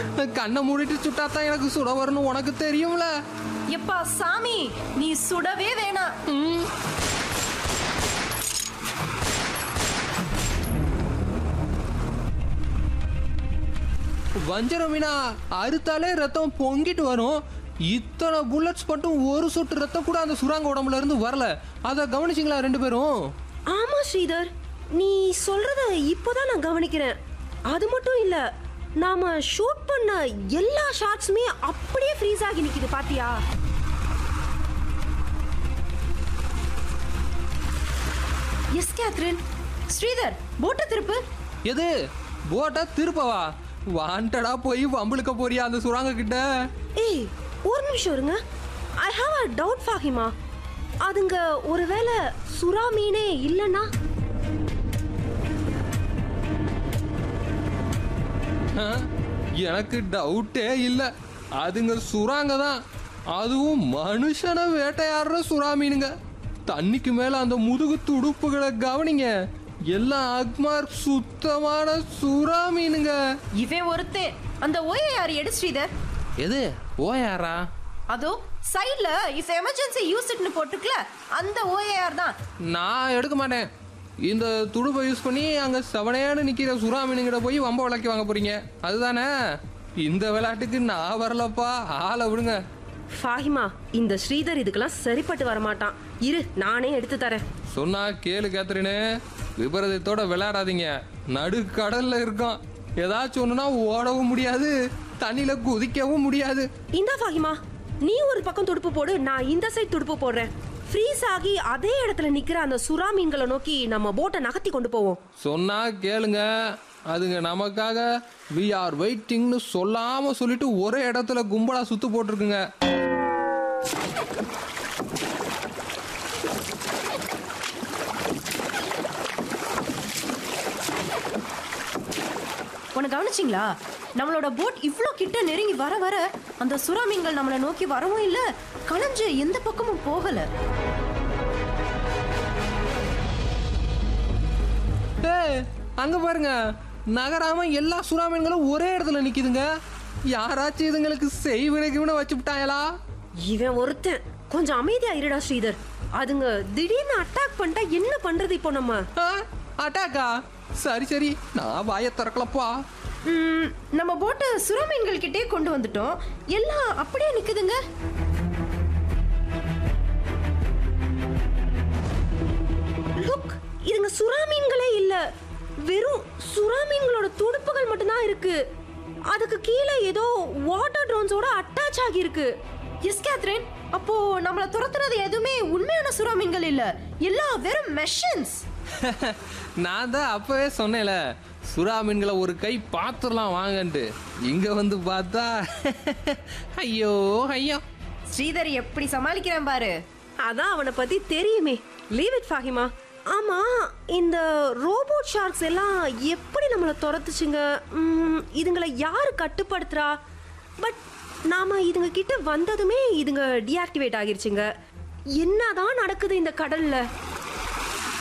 கண்ணை மூடிட்டு சுட்டாதான் எனக்கு சுட வரும்னு உனக்கு தெரியும்ல எப்பா சாமி நீ சுடவே வேணாம் ம். வஞ்சரம் மீனா அறுத்தாலே ரத்தம் பொங்கிட்டு வரும் இத்தனை புல்லட்ஸ் மட்டும் ஒரு சொட்டு ரத்தம் கூட அந்த சுராங்க உடம்புல இருந்து வரல அதை கவனிச்சிங்களா ரெண்டு பேரும் ஆமா ஸ்ரீதர் நீ சொல்றத இப்போதான் நான் கவனிக்கிறேன் அது மட்டும் இல்ல நாம ஷூட் பண்ண எல்லா ஷாட்ஸுமே அப்படியே ஃப்ரீஸ் ஆகி நிக்குது பாத்தியா எஸ் கேத்ரின் ஸ்ரீதர் போட்ட திருப்பு எது போட்டா திருப்பவா வாண்டடா போய் வம்புழுக்க போறியா அந்த சுராங்க கிட்ட ஏய் ஒரு நிமிஷம் இருங்க I have a doubt Fahima அதுங்க ஒருவேளை சுறா மீனே இல்லைன்னா ஆ? எனக்கு டவுட்டே இல்லை அதுங்க சுறாங்க தான் அதுவும் மனுஷனை வேட்டையாடுற சுறா மீனுங்க தண்ணிக்கு மேல அந்த முதுகு துடுப்புகளை கவனிங்க எல்லாம் அக்மார் சுத்தமான சுறா மீனுங்க இவன் ஒருத்தே அந்த ஓஏஆர் எடு ஸ்ரீதர் எது ஓயாரா அதோ சைடுல இஃப் எமர்ஜென்சி யூஸ் இட்னு போட்டுக்கல அந்த ஓஏஆர் தான் நான் எடுக்க மாட்டேன் இந்த துடுப்பை யூஸ் பண்ணி அங்க செவனையானு நிக்கிற சுறா மீனுங்கிட்ட போய் வம்ப விளக்கி வாங்க போறீங்க அதுதானே இந்த விளையாட்டுக்கு நான் வரலப்பா ஆளை விடுங்க ஃபாஹிமா இந்த ஸ்ரீதர் இதுக்கெல்லாம் சரிப்பட்டு வரமாட்டான் இரு நானே எடுத்து தரேன் சொன்னா கேளு கேத்ரினு விபரீதத்தோட விளையாடாதீங்க நடு கடல்ல இருக்கான் ஏதாச்சும் ஒண்ணுனா ஓடவும் முடியாது தண்ணியில குதிக்கவும் முடியாது இந்தா ஃபாஹிமா நீ ஒரு பக்கம் துடுப்பு போடு நான் இந்த சைடு துடுப்பு போடுறேன் ஃப்ரீஸ் ஆகி அதே இடத்துல நிக்கிற அந்த சுறா மீன்களை நோக்கி நம்ம போட்டை நகர்த்தி கொண்டு போவோம் சொன்னா கேளுங்க அதுங்க நமக்காக வி ஆர் வெயிட்டிங்னு சொல்லாம சொல்லிட்டு ஒரே இடத்துல கும்பலா சுத்து போட்டிருக்குங்க உன்னை கவனிச்சிங்களா நம்மளோட போட் இவ்ளோ கிட்ட நெருங்கி வர வர அந்த சுறா மீன்கள் நம்மளை நோக்கி வரவும் இல்ல கலைஞ்சு எந்த பக்கமும் போகல ஏய் அங்க பாருங்க நகராம எல்லா சுறா மீன்களும் ஒரே இடத்துல நிக்குதுங்க யாராச்சும் இதுங்களுக்கு செய்வினைக்குன்னு வச்சுட்டாங்களா இவன் ஒருத்தன் கொஞ்சம் அமைதியா இருடா ஸ்ரீதர் அதுங்க திடீர்னு அட்டாக் பண்ணிட்டா என்ன பண்றது இப்போ நம்ம அட்டாக்கா சரி சரி நான் வாயை திறக்கலப்பா ம், நம்ம போட்டை சுறா மீன்கள் கிட்டே கொண்டு வந்துட்டோம் எல்லாம் அப்படியே நிக்குதுங்க லுக் இதுங்க சுறா மீன்களே இல்ல வெறும் சுறா மீன்களோட துடுப்புகள் மட்டும்தான் இருக்கு அதுக்கு கீழே ஏதோ வாட்டர் ட்ரோன்ஸோட அட்டாச் ஆகியிருக்கு எஸ் கேத்ரின் அப்போ நம்மள துரத்துறது எதுவுமே உண்மையான சுறா மீன்கள் இல்ல எல்லாம் வெறும் மெஷின்ஸ் நான் தான் அப்பவே சொன்னேன்ல சுறா மீன்களை ஒரு கை பார்த்துடலாம் வாங்கன்ட்டு இங்க வந்து பார்த்தா ஐயோ ஐயோ ஸ்ரீதர் எப்படி சமாளிக்கிறேன் பாரு அதான் அவனை பத்தி தெரியுமே லீவ் இட் ஃபாஹிமா ஆமா இந்த ரோபோட் ஷார்க்ஸ் எல்லாம் எப்படி நம்மளை துரத்துச்சுங்க ம், இதுங்களை யாரு கட்டுப்படுத்துறா பட் நாம இதுங்க கிட்ட வந்ததுமே இதுங்க டீஆக்டிவேட் ஆகிருச்சுங்க என்னதான் நடக்குது இந்த கடல்ல